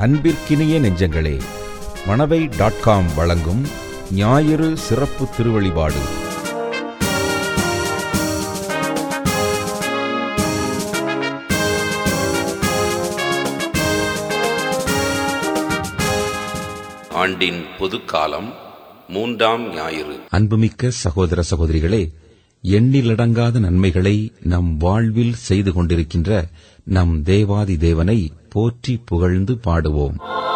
அன்பிற்கினிய நெஞ்சங்களே Manavai dot com வழங்கும் ஞாயிறு சிறப்பு திருவழிபாடு ஆண்டின் பொதுக்காலம் மூன்றாம் ஞாயிறு அன்புமிக்க சகோதர சகோதரிகளே எண்ணிலடங்காத நன்மைகளை நம் வாழ்வில் செய்து கொண்டிருக்கின்ற நம் தேவாதி தேவனை போற்றி புகழ்ந்து பாடுவோம்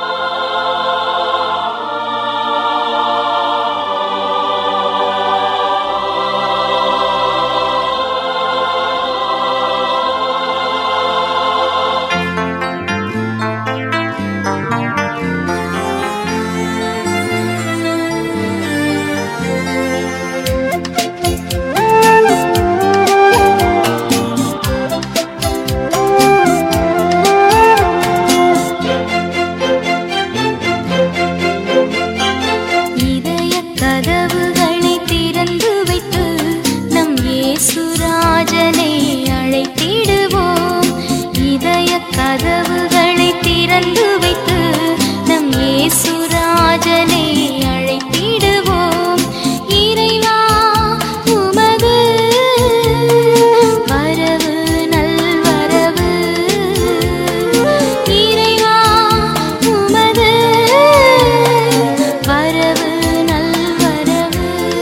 இதய கதவுகளை திறந்து வைத்து நம் இயேசுராஜனை அழைத்திடுவோம் இதய கதவுகளை திறந்து வைத்து நம் இயேசுராஜனை அழைத்திடுவோம் இறைவா உமது வரவு நல்வரவு இறைவா உமது வரவு நல்வரவு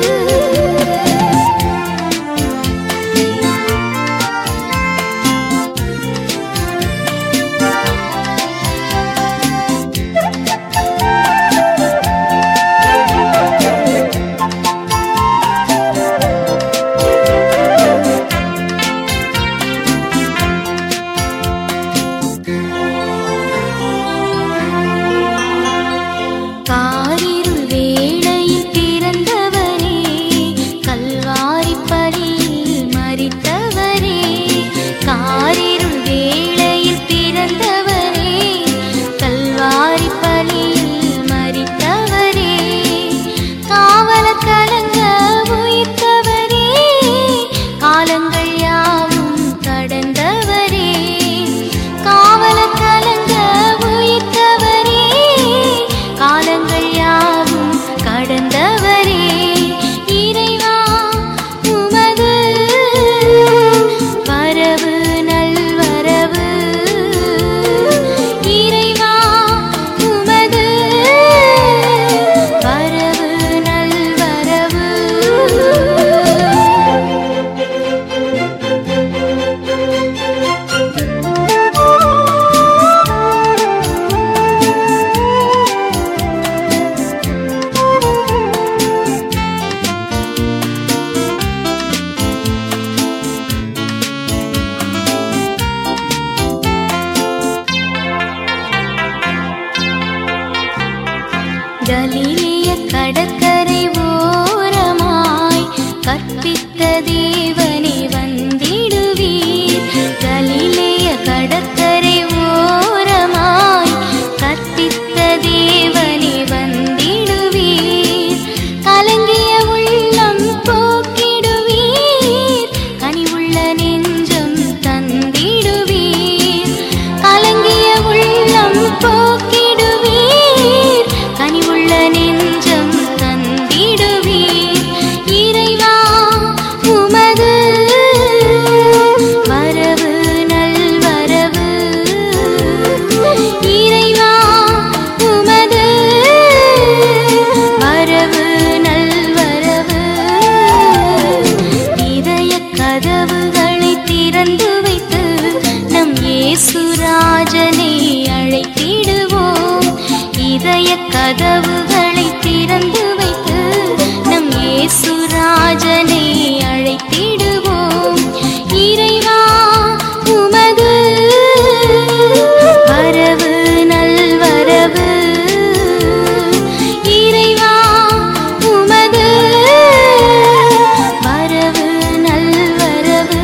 காரிருள் வேளையில் பிறந்தவரே கல்வாரி பலியில் மரித்தவரே காரிருள் வேளையில் பிறந்தவரே கல்வாரி பலியில் மரித்தவரே காவல கலங்க உயிர்த்தவரே காலங்கள் யாவும் கடந்தவரே காவல கலங்க உயிர்த்தவரே காலங்கள் யாவும் கடந்தவரே இறைவா உமது வரவு நல்வரவு இறைவா உமது வரவு நல்வரவு கலிலேய கடற்கரை ஓரமாய் கற்பித்த தேவனை வந்திடுவீர் கலிலேய கடற்கரை ஓரமாய் கற்பித்த தேவனை வந்திடுவீர் கலங்கிய உள்ளம் போக்கிடுவீர் கனிவுள்ள நெஞ்சம் தந்திடுவீர் கலங்கிய உள்ளம் போக்கிடுவீர் கனிவுள்ள நெஞ்சம் தந்திடுவீர் இறைவா உமது வரவு நல்வரவு இறைவா உமது வரவு நல்வரவு இதய கதவுகளை திறந்து வைத்து நம் இயேசுராஜனை அழைத்திடுவோம் இதய கதவுகளை திறந்து வைத்து நம் இயேசுராஜனை அழைத்திடுவோம் இறைவா உமது வரவு நல்வரவு இறைவா உமது வரவு நல்வரவு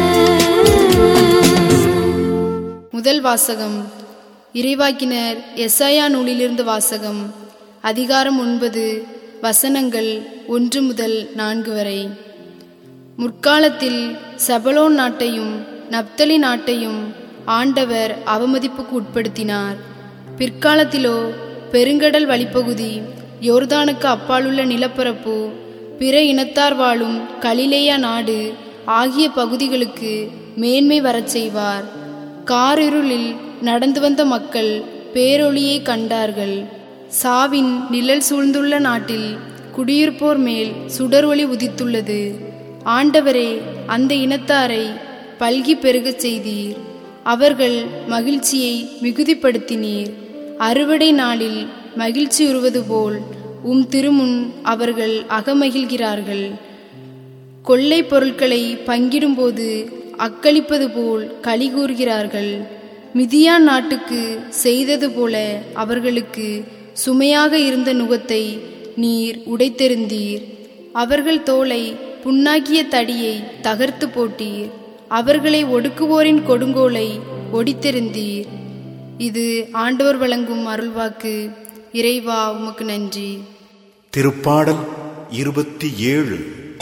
முதல் வாசகம் இறைவாக்கினர் எஸ்ஐயா நூலிலிருந்து வாசகம் அதிகாரம் ஒன்பது வசனங்கள் ஒன்று முதல் நான்கு வரை முற்காலத்தில் செபலோன் நாட்டையும் நப்தலி நாட்டையும் ஆண்டவர் அவமதிப்புக்கு உட்படுத்தினார் பிற்காலத்திலோ பெருங்கடல் வழிப்பகுதி யோர்தானுக்கு அப்பாலுள்ள நிலப்பரப்பு பிற இனத்தார் வாழும் கலிலேயா நாடு ஆகிய பகுதிகளுக்கு மேன்மை வரச் செய்வார் காரிருளில் நடந்து வந்த மக்கள் பேரொளியை கண்டார்கள் சாவின் நிழல் சூழ்ந்துள்ள நாட்டில் குடியிருப்போர் மேல் சுடர் ஒளி உதித்துள்ளது ஆண்டவரே அந்த இனத்தாரை பல்கி பெருகச் செய்தீர் அவர்கள் மகிழ்ச்சியை மிகுதிப்படுத்தினீர் அறுவடை நாளில் மகிழ்ச்சி உறுவது போல் உம் திருமுன் அவர்கள் அகமகிழ்கிறார்கள் கொள்ளை பொருட்களை பங்கிடும்போது அக்களிப்பது போல் களி கூறுகிறார்கள் மிதியான் நாட்டுக்கு செய்தது போல அவர்களுக்கு சுமையாக இருந்த நுகத்தை நீர் உடைத்தெறிந்தீர் அவர்கள் தோலை புண்ணாக்கிய தடியை தகர்த்து போட்டீர் அவர்களை ஒடுக்குவோரின் கொடுங்கோலை ஒடித்தெறிந்தீர் இது ஆண்டவர் வழங்கும் அருள்வாக்கு இறைவா உமக்கு நன்றி திருப்பாடல் இருபத்தி ஏழு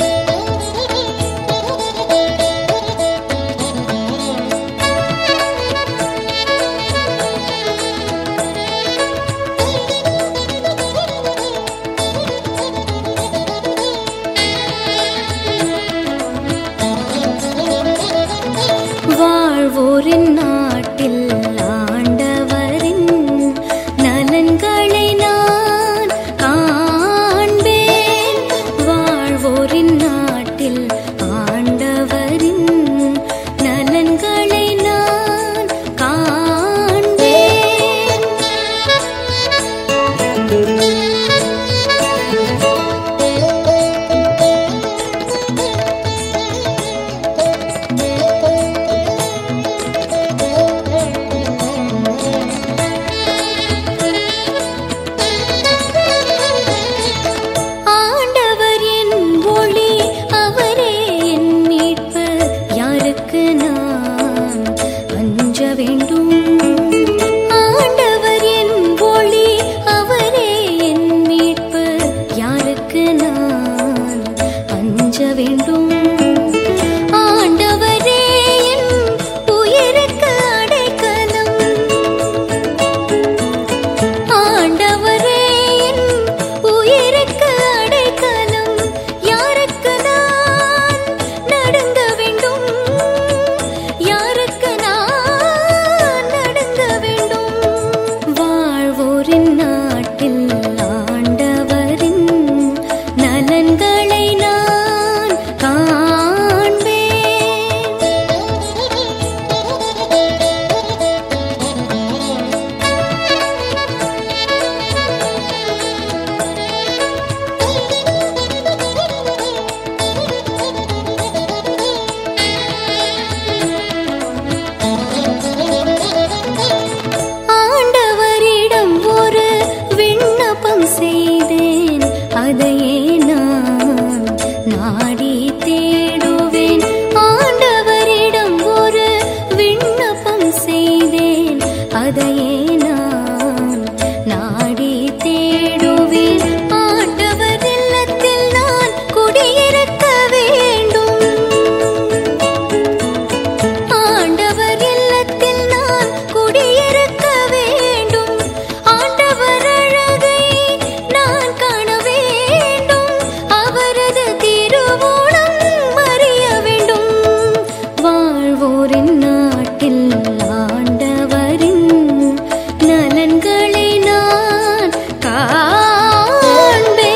வாழ்வோரின் நாட்டில் ஆண்டவரின் நலன்களை நான் காண்பேன் வாழ்வோரின் நாட்டில் ஆண்டவரின் நலன்களை நான் காண்பேன் ஆண்டவர் என் ஒளி அவரே என் மீட்பு யாருக்கு நான் அஞ்ச வேண்டும் ஆண்டவர் என் ஒளி அவரே என் மீட்பு யாருக்கு நான் அஞ்ச வேண்டும் ஆண்டவரே என் உயிருக்கு அடைக்கலம் ஆண்டவரே என் உயிருக்கு அடைக்கலம் யாருக்கு நான் நடுங்க வேண்டும் யாருக்கு நான் நடுங்க வேண்டும் வாழ்வோரின் நாட்டில் ஆண்டவரின் நலன்களை நான் காண்பேன் ஆண்டவரிடம் ஒரு விண்ணப்பம் செய்தேன் அதையே நான் நாடி தேடுவேன் ஆண்டவரிடம் ஒரு விண்ணப்பம் செய்தேன் அதையே நான் நாடி தேடுவேன் ஆண்டவர் இல்லத்தில் நான் குடியிருக்க வேண்டும் ஆண்டவர் இல்லத்தில் நான் குடியிருக்க வேண்டும் ஆண்டவர் அழகை நான் காண வேண்டும் அவரது திருவோணம் அறிய வேண்டும் வாழ்வோரின் நாட்டில் ஆண்டவரின் நலன்களை நான் காண்பேன்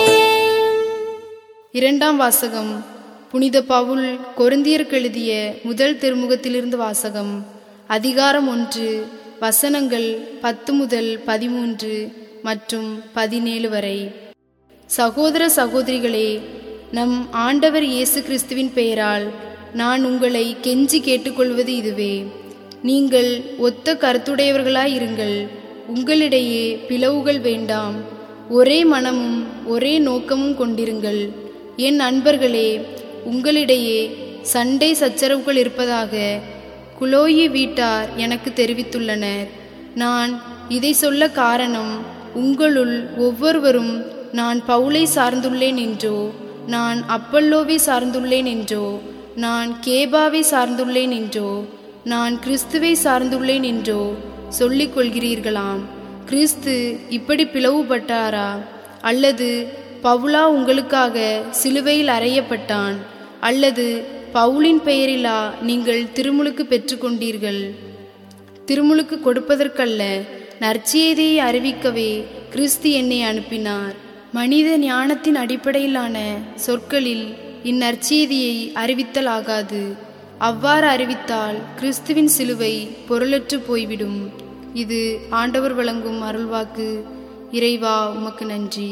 இரண்டாம் வாசகம் புனித பவுல் கொருந்தியருக்கு எழுதிய முதல் திருமுகத்திலிருந்து வாசகம் அதிகாரம் ஒன்று வசனங்கள் பத்து முதல் பதிமூன்று மற்றும் பதினேழு வரை சகோதர சகோதரிகளே நம் ஆண்டவர் இயேசு கிறிஸ்துவின் பெயரால் நான் உங்களை கெஞ்சி கேட்டுக்கொள்வது இதுவே நீங்கள் ஒத்த கருத்துடையவர்களாயிருங்கள் உங்களிடையே பிளவுகள் வேண்டாம் ஒரே மனமும் ஒரே நோக்கமும் கொண்டிருங்கள் என் அன்பர்களே உங்களிடையே சண்டை சச்சரவுகள் இருப்பதாக குலோயி வீட்டார் எனக்கு தெரிவித்துள்ளனர் நான் இதை சொல்ல காரணம் உங்களுள் ஒவ்வொருவரும் நான் பவுலை சார்ந்துள்ளேன் என்றோ நான் அப்பல்லோவை சார்ந்துள்ளேன் என்றோ நான் கேபாவை சார்ந்துள்ளேன் என்றோ நான் கிறிஸ்துவை சார்ந்துள்ளேன் என்றோ சொல்லிக் கொள்கிறீர்களாம் கிறிஸ்து இப்படி பிளவுபட்டாரா அல்லது பவுலா உங்களுக்காக சிலுவையில் அறையப்பட்டான் அல்லது பவுலின் பெயரிலா நீங்கள் திருமுழுக்கு பெற்றுக்கொண்டீர்கள் திருமுழுக்கு கொடுப்பதற்கல்ல நற்செய்தியை அறிவிக்கவே கிறிஸ்து என்னை அனுப்பினார் மனித ஞானத்தின் அடிப்படையிலான சொற்களில் இந்நற்செய்தியை அறிவித்தல் ஆகாது அவ்வாறு அறிவித்தால் கிறிஸ்துவின் சிலுவை பொருளற்று போய்விடும் இது ஆண்டவர் வழங்கும் அருள்வாக்கு இறைவா உமக்கு நன்றி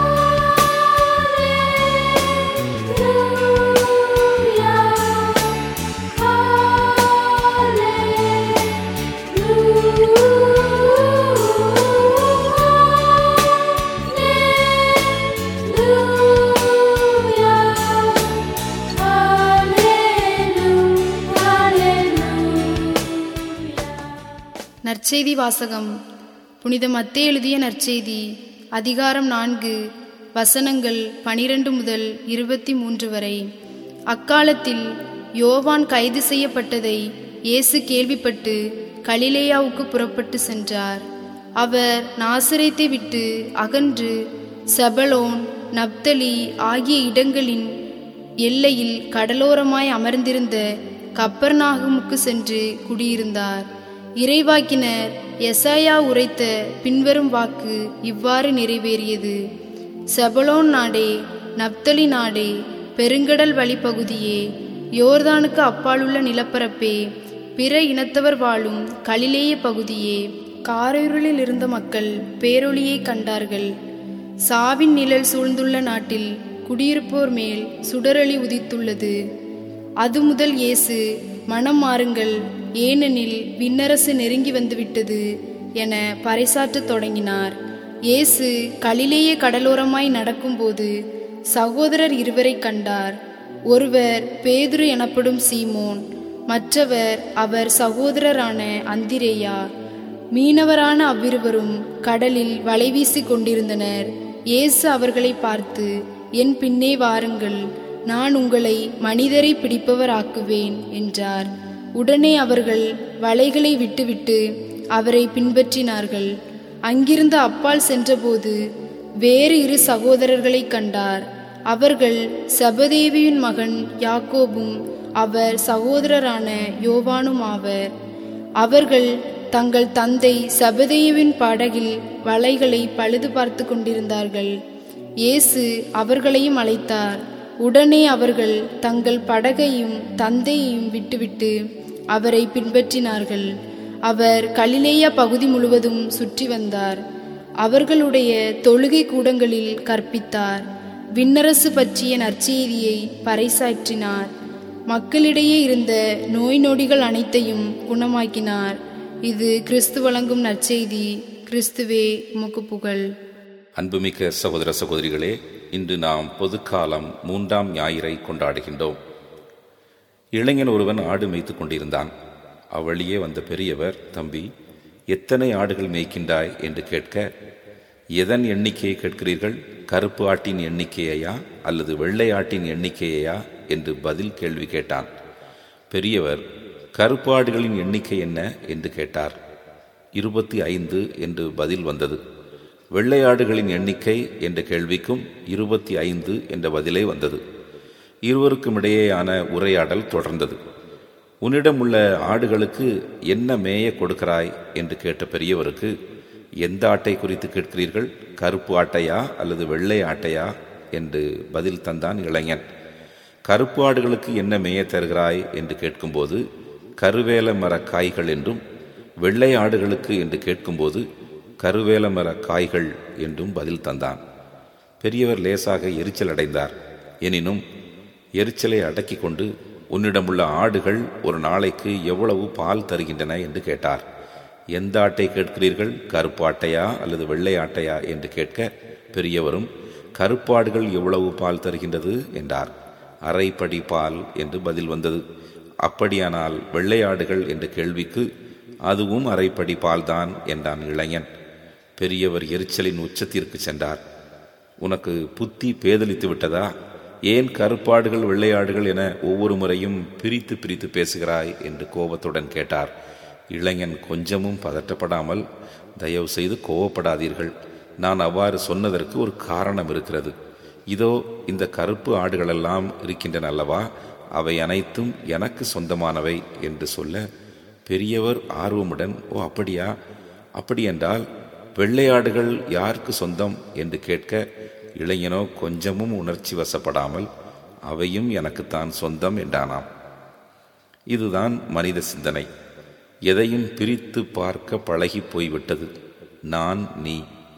நற்செய்தி வாசகம் புனித மத்தே எழுதிய நற்செய்தி அதிகாரம் நான்கு வசனங்கள் பனிரெண்டு முதல் இருபத்தி மூன்று வரை அக்காலத்தில் யோவான் கைது செய்யப்பட்டதை இயேசு கேள்விப்பட்டு கலிலேயாவுக்கு புறப்பட்டு சென்றார் அவர் நாசரேத்தை விட்டு அகன்று செபலோன் நப்தலி ஆகிய இடங்களின் எல்லையில் கடலோரமாய் அமர்ந்திருந்த கப்பர்நாகமுக்கு சென்று குடியிருந்தார் இறைவாக்கினர் எசாயா உரைத்த பின்வரும் வாக்கு இவ்வாறு நிறைவேறியது செபலோன் நாடே நப்தலி நாடே பெருங்கடல் வழிப்பகுதியே யோர்தானுக்கு அப்பாலுள்ள நிலப்பரப்பே பிற இனத்தவர் வாழும் கலிலேய பகுதியே காரிருளில் இருந்த மக்கள் பேரொளியை கண்டார்கள் சாவின் நிழல் சூழ்ந்துள்ள நாட்டில் குடியிருப்போர் மேல் சுடரொளி உதித்துள்ளது அது முதல் இயேசு மனம் மாறுங்கள் ஏனெனில் விண்ணரசு நெருங்கி வந்துவிட்டது என பறைசாற்றத் தொடங்கினார் இயேசு கலிலேய கடலோரமாய் நடக்கும்போது சகோதரர் இருவரை கண்டார் ஒருவர் பேதுரு எனப்படும் சீமோன் மற்றவர் அவர் சகோதரரான அந்திரேயா மீனவரான அவ்விருவரும் கடலில் வலைவீசிக் கொண்டிருந்தனர் இயேசு அவர்களை பார்த்து என் பின்னே வாருங்கள் நான் உங்களை மனிதரை பிடிப்பவர் ஆக்குவேன் என்றார் உடனே அவர்கள் வலைகளை விட்டுவிட்டு அவரை பின்பற்றினார்கள் அங்கிருந்து அப்பால் சென்றபோது வேறு இரு சகோதரர்களை கண்டார் அவர்கள் சபதேவியின் மகன் யாக்கோபும் அவர் சகோதரரான யோவானும் ஆவர் அவர்கள் தங்கள் தந்தை சபதேயுவின் படகில் வலைகளை பழுது பார்த்து கொண்டிருந்தார்கள் இயேசு அவர்களையும் அழைத்தார் உடனே அவர்கள் தங்கள் படகையும் தந்தையையும் விட்டுவிட்டு அவரை பின்பற்றினார்கள் அவர் கலிலேயா பகுதி முழுவதும் சுற்றி வந்தார் அவர்களுடைய தொழுகை கூடங்களில் கற்பித்தார் விண்ணரசு பற்றிய நற்செய்தியை பறைசாற்றினார் மக்களிடையே இருந்த நோய் நொடிகள் அனைத்தையும் குணமாக்கினார் இது கிறிஸ்து வழங்கும் நற்செய்தி கிறிஸ்துவே உமக்கு புகழ் அன்புமிக்க சகோதர சகோதரிகளே இன்று நாம் பொதுக்காலம் மூன்றாம் ஞாயிறை கொண்டாடுகின்றோம் இளைஞன் ஒருவன் ஆடு மேய்த்து கொண்டிருந்தான் அவ்வழியே வந்த பெரியவர் தம்பி எத்தனை ஆடுகள் மேய்க்கின்றாய் என்று கேட்க எதன் எண்ணிக்கையை கேட்கிறீர்கள் கருப்பு ஆட்டின் எண்ணிக்கையையா அல்லது வெள்ளை ஆட்டின் எண்ணிக்கையையா என்று பதில் கேள்வி கேட்டான் பெரியவர் கருப்பு ஆடுகளின் எண்ணிக்கை என்ன என்று கேட்டார் இருபத்தி ஐந்து என்று பதில் வந்தது வெள்ளையாடுகளின் எண்ணிக்கை என்ற கேள்விக்கும் இருபத்தி ஐந்து என்ற பதிலே வந்தது இருவருக்கும் இடையேயான உரையாடல் தொடர்ந்தது உன்னிடம் உள்ள ஆடுகளுக்கு என்ன மேய கொடுக்கிறாய் என்று கேட்ட பெரியவருக்கு எந்த ஆட்டை குறித்து கேட்கிறீர்கள் கருப்பு ஆட்டையா அல்லது வெள்ளை ஆட்டையா என்று பதில் தந்தான் இளைஞன் கருப்பு ஆடுகளுக்கு என்ன மேய தருகிறாய் என்று கேட்கும்போது கருவேல மர காய்கள் என்றும் வெள்ளை ஆடுகளுக்கு என்று கேட்கும்போது கருவேல மர காய்கள் என்றும் பதில் தந்தான் பெரியவர் லேசாக எரிச்சல் அடைந்தார் எனினும் எரிச்சலை அடக்கி கொண்டு உன்னிடமுள்ள ஆடுகள் ஒரு நாளைக்கு எவ்வளவு பால் தருகின்றன என்று கேட்டார் எந்த ஆட்டை கேட்கிறீர்கள் கருப்பு ஆட்டையா அல்லது வெள்ளை ஆட்டையா என்று கேட்க பெரியவரும் கருப்பாடுகள் எவ்வளவு பால் தருகின்றது என்றார் அரைப்படி பால் என்று பதில் வந்தது அப்படியானால் வெள்ளையாடுகள் என்ற கேள்விக்கு அதுவும் அரைப்படி பால்தான் என்றான் இளைஞன் பெரியவர் எரிச்சலின் உச்சத்திற்கு சென்றார் உனக்கு புத்தி பேதலித்து விட்டதா ஏன் கருப்பாடுகள் வெள்ளையாடுகள் என ஒவ்வொரு முறையும் பிரித்து பிரித்து பேசுகிறாய் என்று கோபத்துடன் கேட்டார் இளைஞன் கொஞ்சமும் பதற்றப்படாமல் தயவு செய்து கோவப்படாதீர்கள் நான் அவ்வாறு சொன்னதற்கு ஒரு காரணம் இருக்கிறது இதோ இந்த கருப்பு ஆடுகளெல்லாம் இருக்கின்றன அல்லவா அவை அனைத்தும் எனக்கு சொந்தமானவை என்று சொல்ல பெரியவர் ஆர்வமுடன் ஓ அப்படியா அப்படியென்றால் வெள்ளையாடுகள் யாருக்கு சொந்தம் என்று கேட்க இளைஞனோ கொஞ்சமும் உணர்ச்சி வசப்படாமல் அவையும் எனக்குத்தான் சொந்தம் என்றானாம் இதுதான் மனித சிந்தனை எதையும் பிரித்து பார்க்க பழகி போய்விட்டது நான் நீ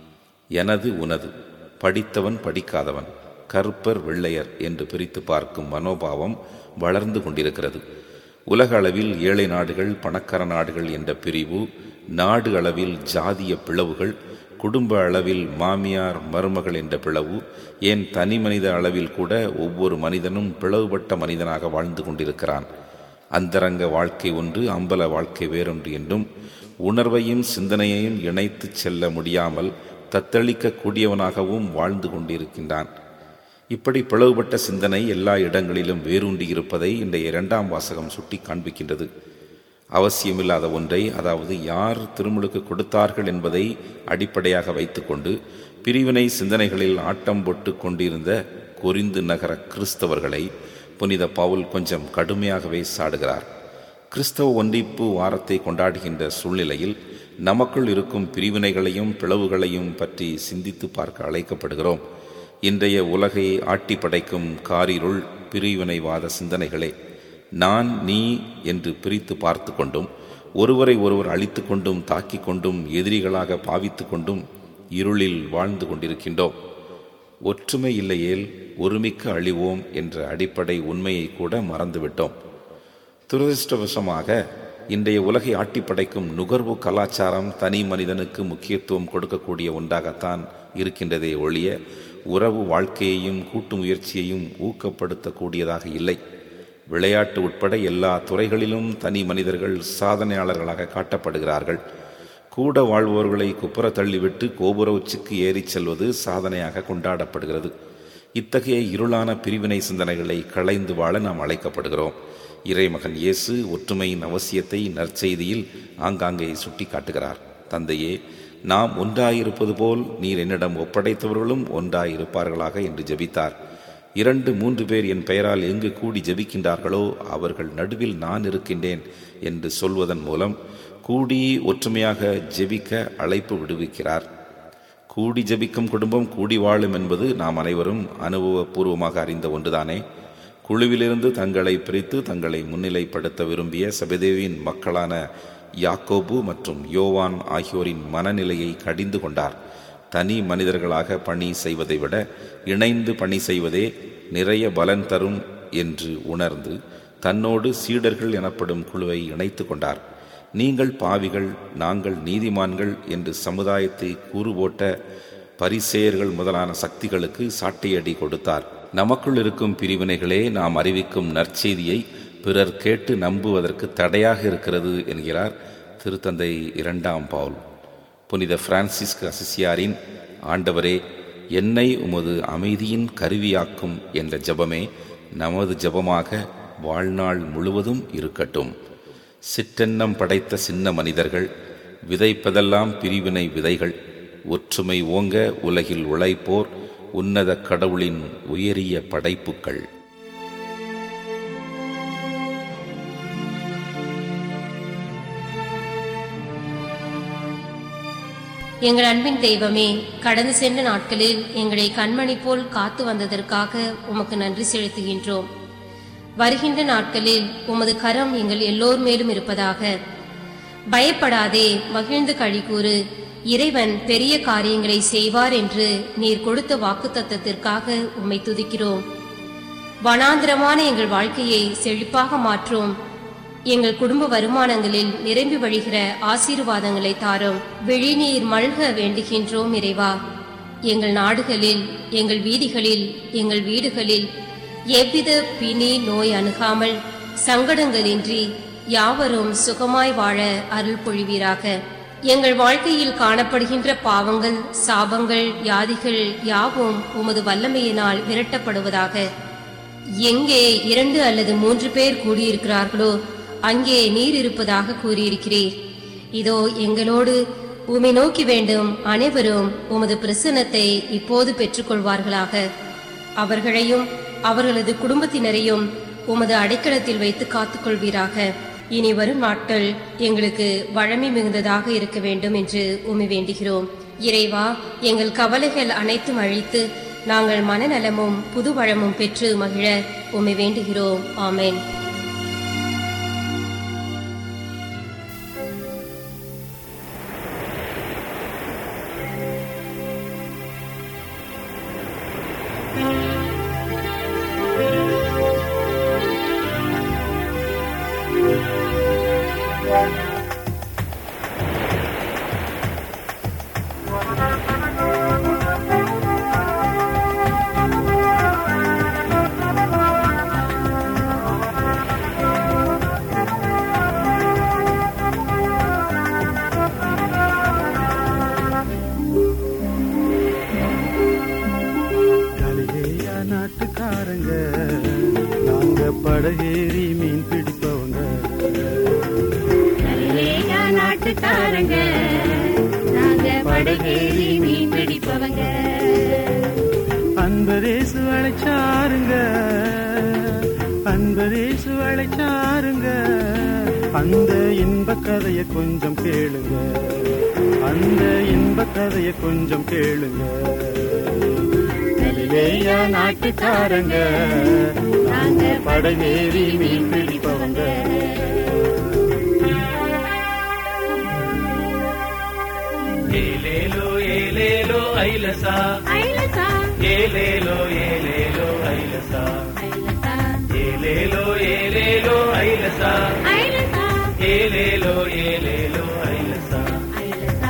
எனது உனது படித்தவன் படிக்காதவன் கருப்பர் வெள்ளையர் என்று பிரித்து பார்க்கும் மனோபாவம் வளர்ந்து கொண்டிருக்கிறது உலக அளவில் ஏழை நாடுகள் பணக்கார நாடுகள் என்ற பிரிவு நாடு அளவில் ஜாதிய பிளவுகள் குடும்ப அளவில் மாமியார் மருமகள் என்ற பிளவு ஏன் தனி மனித அளவில் கூட ஒவ்வொரு மனிதனும் பிளவுபட்ட மனிதனாக வாழ்ந்து கொண்டிருக்கிறான் அந்தரங்க வாழ்க்கை ஒன்று அம்பல வாழ்க்கை வேறொன்று என்றும் உணர்வையும் சிந்தனையையும் இணைத்துச் செல்ல முடியாமல் தத்தளிக்க கூடியவனாகவும் வாழ்ந்து கொண்டிருக்கின்றான் இப்படி பிளவுபட்ட சிந்தனை எல்லா இடங்களிலும் வேரூன்றி இருப்பதை இன்றைய இரண்டாம் வாசகம் சுட்டி காண்பிக்கின்றது அவசியமில்லாத ஒன்றை அதாவது யார் திருமுழுக்கு கொடுத்தார்கள் என்பதை அடிப்படையாக வைத்துக்கொண்டு பிரிவினை சிந்தனைகளில் ஆட்டம் போட்டு கொண்டிருந்த கொரிந்து நகர கிறிஸ்தவர்களை புனித பவுல் கொஞ்சம் கடுமையாகவே சாடுகிறார் கிறிஸ்தவ ஒன்றிப்பு வாரத்தை கொண்டாடுகின்ற சூழ்நிலையில் நமக்குள் இருக்கும் பிரிவினைகளையும் பிளவுகளையும் பற்றி சிந்தித்து பார்க்க அழைக்கப்படுகிறோம் இன்றைய உலகை ஆட்டி படைக்கும் காரிருள் பிரிவினைவாத சிந்தனைகளே நான் நீ என்று பிரித்து பார்த்து கொண்டும் ஒருவரை ஒருவர் அழித்து கொண்டும் தாக்கிக் கொண்டும் எதிரிகளாக பாவித்து கொண்டும் இருளில் வாழ்ந்து கொண்டிருக்கின்றோம் ஒற்றுமை இல்லையேல் ஒருமிக்க அழிவோம் என்ற அடிப்படை உண்மையை கூட மறந்துவிட்டோம் துரதிருஷ்டவசமாக இன்றைய உலகை ஆட்டி படைக்கும் நுகர்வு கலாச்சாரம் தனி மனிதனுக்கு முக்கியத்துவம் கொடுக்கக்கூடிய ஒன்றாகத்தான் இருக்கின்றதே ஒழிய உறவு வாழ்க்கையையும் கூட்டு முயற்சியையும் ஊக்கப்படுத்தக்கூடியதாக இல்லை விளையாட்டு உட்பட எல்லா துறைகளிலும் தனி மனிதர்கள் சாதனையாளர்களாக காட்டப்படுகிறார்கள் கூட வாழ்வோர்களை குப்புற தள்ளிவிட்டு கோபுர உச்சிக்கு ஏறிச் செல்வது சாதனையாக கொண்டாடப்படுகிறது இத்தகைய இருளான பிரிவினை சிந்தனைகளை களைந்து வாழ நாம் அழைக்கப்படுகிறோம் இறைமகன் இயேசு ஒற்றுமையின் அவசியத்தை நற்செய்தியில் ஆங்காங்கே சுட்டி காட்டுகிறார் தந்தையே நாம் ஒன்றாயிருப்பது போல் நீர் என்னிடம் ஒப்படைத்தவர்களும் ஒன்றாயிருப்பார்களாக என்று ஜெபித்தார் இரண்டு மூன்று பேர் என் பெயரால் எங்கு கூடி ஜெபிக்கின்றார்களோ அவர்கள் நடுவில் நான் இருக்கின்றேன் என்று சொல்வதன் மூலம் கூடி ஒற்றுமையாக ஜெபிக்க அழைப்பு விடுவிக்கிறார் கூடி ஜெபிக்கும் குடும்பம் கூடி வாழும் என்பது நாம் அனைவரும் அனுபவபூர்வமாக அறிந்த ஒன்றுதானே குழுவிலிருந்து தங்களை பிரித்து தங்களை முன்னிலைப்படுத்த விரும்பிய சபதேவியின் மக்களான யாக்கோபு மற்றும் யோவான் ஆகியோரின் மனநிலையை கடிந்து கொண்டார் தனி மனிதர்களாக பணி செய்வதை விட இணைந்து பணி செய்வதே நிறைய பலன் தரும் என்று உணர்ந்து தன்னோடு சீடர்கள் எனப்படும் குழுவை இணைத்து கொண்டார் நீங்கள் பாவிகள் நாங்கள் நீதிமான்கள் என்று சமுதாயத்தை கூறுபோட்ட பரிசேயர்கள் முதலான சக்திகளுக்கு சாட்டையடி கொடுத்தார் நமக்குள் இருக்கும் பிரிவினைகளே நாம் அறிவிக்கும் நற்செய்தியை பிறர் கேட்டு நம்புவதற்கு தடையாக இருக்கிறது என்கிறார் திருத்தந்தை இரண்டாம் பவுல் புனித பிரான்சிஸ்க் அசிசியாரின் ஆண்டவரே என்னை உமது அமைதியின் கருவியாக்கும் என்ற ஜெபமே நமது ஜெபமாக வாழ்நாள் முழுவதும் இருக்கட்டும் சிற்றெண்ணம் படைத்த சின்ன மனிதர்கள் விதைப்பதெல்லாம் பிரிவினை விதைகள் ஒற்றுமை ஓங்க உலகில் உழைப்போர் உன்னத கடவுளின் உயரிய படைப்புக்கள் எங்கள் அன்பின் தெய்வமே கடந்து சென்ற நாட்களில் எங்களை கண்மணி போல் காத்து வந்ததற்காக உமக்கு நன்றி செலுத்துகின்றோம் வருகின்ற நாட்களில் உமது கரம் எங்கள் எல்லோர் மேலும் இருப்பதாக பயப்படாதே மகிழ்ந்து கழிகூறு இறைவன் பெரிய காரியங்களை செய்வார் என்று நீர் கொடுத்த வாக்குத்தத்தத்திற்காக உம்மை துதிக்கிறோம் வனாந்திரமான எங்கள் வாழ்க்கையை செழிப்பாக மாற்றும் எங்கள் குடும்ப வருமானங்களில் நிரம்பி வழிகிற ஆசீர்வாதங்களை தாரும் விழிநீர் மல்க வேண்டுகின்றோம் இறைவா எங்கள் நாடுகளில் எங்கள் வீதிகளில் எங்கள் வீடுகளில் எவ்வித பிணி நோய் அணுகாமல் சங்கடங்களின்றி யாவரும் சுகமாய் வாழ அருள் பொழிவீராக எங்கள் வாழ்க்கையில் காணப்படுகின்ற பாவங்கள் சாபங்கள் வியாதிகள் யாவும் உமது வல்லமையினால் விரட்டப்படுவதாக எங்கே இரண்டு அல்லது மூன்று பேர் கூடியிருக்கிறார்களோ அங்கே நீர் இருப்பதாக கூறியிருக்கிறீர் இதோ எங்களோடு உமை நோக்கி வேண்டும் அனைவரும் உமது பிரசன்னத்தை இப்போது பெற்றுக்கொள்வார்களாக அவர்களையும் அவர்களது குடும்பத்தினரையும் உமது அடைக்கலத்தில் வைத்து காத்துக்கொள்வீராக இனி வரும் நாட்கள் எங்களுக்கு வழமை மிகுந்ததாக இருக்க வேண்டும் என்று உமை வேண்டுகிறோம் இறைவா எங்கள் கவலைகள் அனைத்தும் அழித்து நாங்கள் மனநலமும் புது வளமும் பெற்று மகிழ உமை வேண்டுகிறோம் ஆமென் கலிலேயா நாட்டுக்காரங்க நாங்க படகேறி மீன் பிடிப்பவங்க கலிலேயா நாட்டுக்காரங்க நாங்க படகேறி மீன் பிடிப்பவங்க அன்பரேசு அழைச்சாருங்க அன்பரேசு அழைச்சாருங்க அந்த இன்ப கதைய கொஞ்சம் கேளுங்க அந்த இன்ப கதைய கொஞ்சம் கேளுங்க கலிலேயா நாட்டுக்காரங்க நாங்க படகேறி மீன் பிடிப்பவங்க ఏలేలో ఏలేలో ఐలసా ஐலசா ఏలేలో ఏలేలో ఐలసా ஐலசா ఏలేలో ఏలేలో ఐలసా ஐலசா ఏలేలో ఏలేలో ఐలసా ஐலசா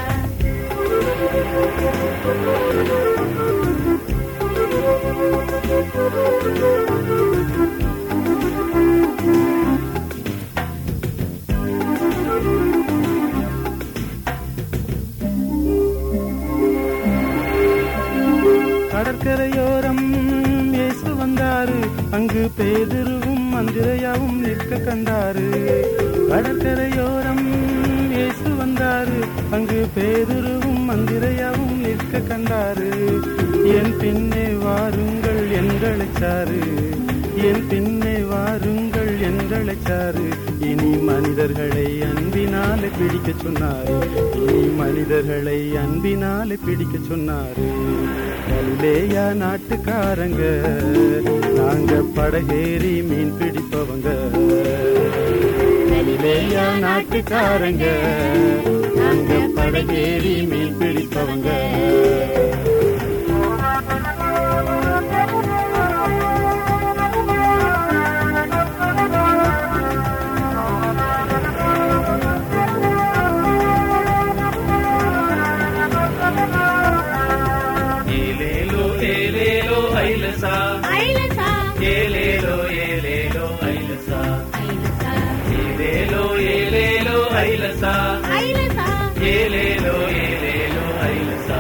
கடற்கரையோரம் இயேசு வந்தாரு அங்கு பேதுருவும் மந்திரையாவும் நிற்க கண்டாரு கடற்கரையோரம் இயேசு வந்தாரு அங்கு பேதுருவும் மந்திரையாவும் நிற்க கண்டாரு என் பின்னே வாருங்கள் என்றழைச்சாரு என் பின்னே வாருங்கள் என்றழைச்சாரு இனி மனிதர்களை அன்பினாலே பிடிக்க சொன்னாரு இனி மனிதர்களை அன்பினாலே பிடிக்க சொன்னாரு கலிலேயா நாட்டுக்காரங்க நாங்க படகேறி மீன் பிடிப்பவங்க கலிலேயா நாட்டுக்காரங்க நாங்க படகேறி மீன் பிடிப்பவங்க ఏలేలో ఏలేలో ఐలసా ஐலசா ఏలేలో ఏలేలో ఐలసా ஐலசா ఏలేలో ఏలేలో ఐలసా ஐலசா ఏలేలో ఏలేలో ఐలసా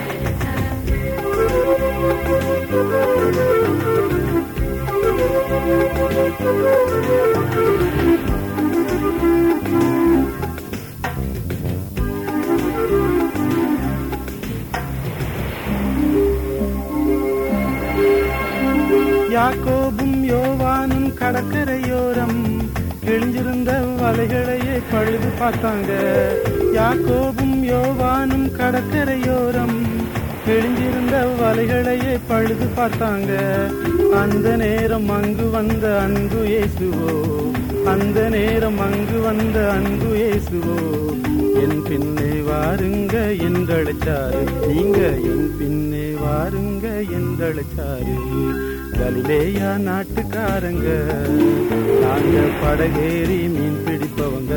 யாக்கோபும் யோவானும் கடற்கரையோரம் கிழிஞ்சிருந்த வலைகளையே பழுது பார்த்தாங்க யாக்கோபும் யோவானும் கடற்கரையோரம் கிழிஞ்சிருந்த வலைகளையே பழுது பார்த்தாங்க அந்த நேரம் அங்கு வந்த அன்பு இயேசுவோ அந்த நேரம் அங்கு வந்த அன்பு இயேசுவோ என் பின்னே வாருங்க என்றழைச்சாரு நீங்க என் பின்னே வாருங்க என்றழைச்சாரு கலிலேயா நாட்டுக்காரங்க நாங்க படகேறி மீன் பிடிப்பவங்க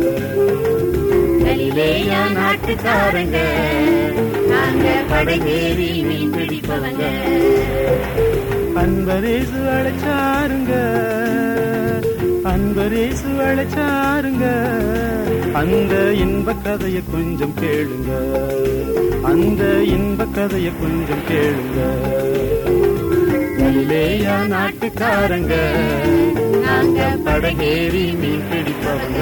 கலிலேயா நாட்டுக்காரங்க நாங்க படகேறி மீன் பிடிப்பவங்க அன்பரேசு அழைச்சாருங்க அன்பரேசு அழைச்சாருங்க அந்த இன்ப கதைய கொஞ்சம் கேளுங்க அந்த இன்ப கதைய கொஞ்சம் கேளுங்க கலிலேயா நாட்டுக்காரங்க நாங்க நாங்க படகேறி மீன் பிடிப்பவங்க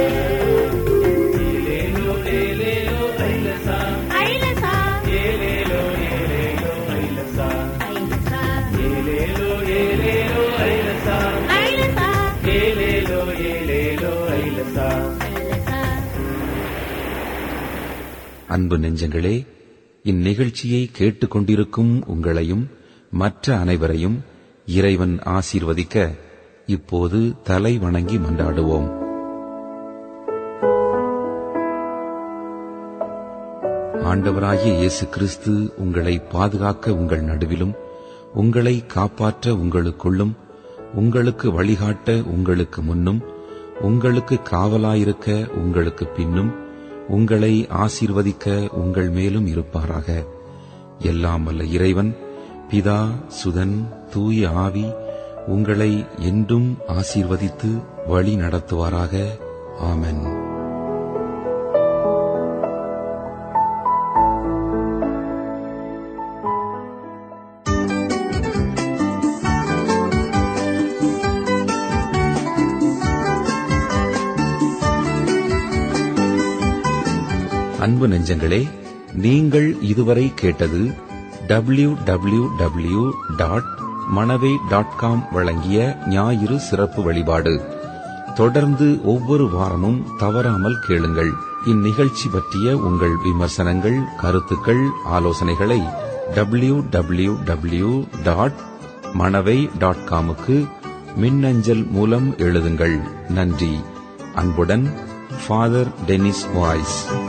ஏலேலோ ஏலேலோ ஐலசா ஐலசா ஏலேலோ ஏலேலோ ஐலசா ஐலசா ஏலேலோ ஏலேலோ ஐலசா ஐலசா ஏலேலோ ஏலேலோ ஐலசா ஐலசா அன்பு நெஞ்சங்களே இந்நிகழ்ச்சியை கேட்டுக்கொண்டிருக்கும் உங்களையும் மற்ற அனைவரையும் இறைவன் ஆசீர்வதிக்க இப்போது தலை வணங்கி மன்றாடுவோம் ஆண்டவராகிய இயேசு கிறிஸ்து உங்களை பாதுகாக்க உங்கள் நடுவிலும் உங்களை காப்பாற்ற உங்களுக்குள்ளும் உங்களுக்கு வழிகாட்ட உங்களுக்கு முன்னும் உங்களுக்கு காவலாயிருக்க உங்களுக்கு பின்னும் உங்களை ஆசீர்வதிக்க உங்கள் மேலும் இருப்பாராக எல்லாம் வல்ல இறைவன் பிதா சுதன் தூய ஆவி உங்களை என்றும் ஆசீர்வதித்து வழி நடத்துவாராக ஆமென் அன்பு நெஞ்சங்களே நீங்கள் இதுவரை கேட்டது W W W dot Manavai dot com வழங்கிய ஞாயிறு சிறப்பு வழிபாடு தொடர்ந்து ஒவ்வொரு வாரமும் தவறாமல் கேளுங்கள் இந்நிகழ்ச்சி பற்றிய உங்கள் விமர்சனங்கள் கருத்துக்கள் ஆலோசனைகளை W W W dot Manavai dot காமுக்கு மின்னஞ்சல் மூலம் எழுதுங்கள் நன்றி அன்புடன் ஃபாதர் டெனிஸ் வாய்ஸ்